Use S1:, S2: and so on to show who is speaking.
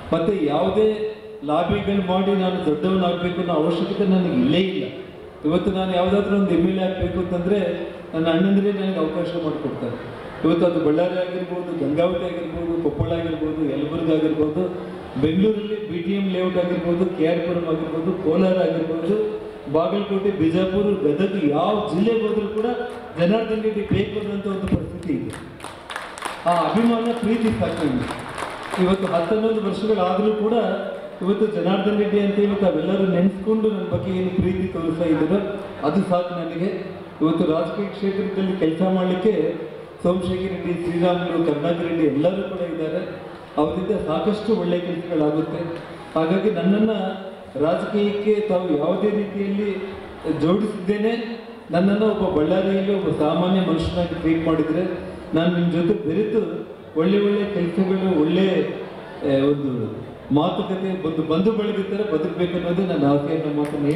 S1: ಮತ್ತೆ ಯಾವುದೇ ಲಾಬಿಗಳು ಮಾಡಿ ನಾನು ದೊಡ್ಡವನಾಗಬೇಕು ಅನ್ನೋ ಅವಶ್ಯಕತೆ ನನಗೆ ಇಲ್ಲೇ ಇಲ್ಲ ಇವತ್ತು ನಾನು ಯಾವುದಾದ್ರೂ ಒಂದು ಎಮ್ ಎಲ್ ಎ ಆಗಬೇಕು ಅಂತಂದರೆ ನನ್ನ ಅಣ್ಣಂದಿರೇ ನನಗೆ ಅವಕಾಶ ಮಾಡಿಕೊಡ್ತಾರೆ ಇವತ್ತು ಅದು ಬಳ್ಳಾರಿ ಆಗಿರ್ಬೋದು ಗಂಗಾವತಿ ಆಗಿರ್ಬೋದು ಕೊಪ್ಪಳ ಆಗಿರ್ಬೋದು ಯಲಬುರ್ಗ ಆಗಿರ್ಬೋದು ಬೆಂಗಳೂರಲ್ಲಿ ಬಿ ಟಿ ಎಂ ಲೇಔಟ್ ಆಗಿರ್ಬೋದು ಕೆ ಆರ್ ಪುರಂ ಆಗಿರ್ಬೋದು ಕೋಲಾರ ಆಗಿರ್ಬೋದು ಬಾಗಲಕೋಟೆ ಬಿಜಾಪುರ ಗದಗ ಯಾವ ಜಿಲ್ಲೆಗೆ ಹೋದ್ರೂ ಕೂಡ ಜನಾರ್ದನ್ ರೆಡ್ಡಿ ಬೇಕು ಅನ್ನೋಂಥ ಒಂದು ಪರಿಸ್ಥಿತಿ ಇದೆ ಆ ಅಭಿಮಾನ ಪ್ರೀತಿ ಸಾಕು ನನಗೆ. ಇವತ್ತು ಹತ್ತೊಂಬತ್ತು ವರ್ಷಗಳಾದರೂ ಕೂಡ ಇವತ್ತು ಜನಾರ್ದನ್ ರೆಡ್ಡಿ ಅಂತ ಹೇಳಿ ತಾವೆಲ್ಲರೂ ನೆನೆಸ್ಕೊಂಡು ನನ್ನ ಬಗ್ಗೆ ಏನು ಪ್ರೀತಿ ತೋರಿಸ್ತಾ ಇದ್ದೀರೋ ಅದು ಸಾಕು ನನಗೆ ಇವತ್ತು ರಾಜಕೀಯ ಕ್ಷೇತ್ರದಲ್ಲಿ ಕೆಲಸ ಮಾಡಲಿಕ್ಕೆ ಸೋಮಶೇಖರ್ ರೆಡ್ಡಿ ಶ್ರೀರಾಮುಲು ಕರುಣಾಕರ್ ರೆಡ್ಡಿ ಎಲ್ಲರೂ ಕೂಡ ಇದ್ದಾರೆ ಅವರಿಂದ ಸಾಕಷ್ಟು ಒಳ್ಳೆಯ ಕೆಲಸಗಳಾಗುತ್ತೆ ಹಾಗಾಗಿ ನನ್ನನ್ನು ರಾಜಕೀಯಕ್ಕೆ ತಾವು ಯಾವುದೇ ರೀತಿಯಲ್ಲಿ ಜೋಡಿಸಿದ್ದೇನೆ ನನ್ನನ್ನು ಒಬ್ಬ ಬಳ್ಳಾರಿಯಲ್ಲಿ ಒಬ್ಬ ಸಾಮಾನ್ಯ ಮನುಷ್ಯನಾಗಿ ಟ್ರೀಟ್ ಮಾಡಿದರೆ ನಾನು ನಿಮ್ಮ ಜೊತೆ ಬೆರೆತು ಒಳ್ಳೆ ಒಳ್ಳೆ ಕೆಲಸಗಳು ಒಳ್ಳೆ ಆ, ಒಂದು ಮಾತುಕತೆ ಒಂದು ಬಂಧು ಬಳಗ ಥರ ಬದುಕಬೇಕು ಅನ್ನೋದೇ ನನ್ನ ಆಸೆ ಅನ್ನೋ ಮಾತನ್ನು ಹೇಳಿ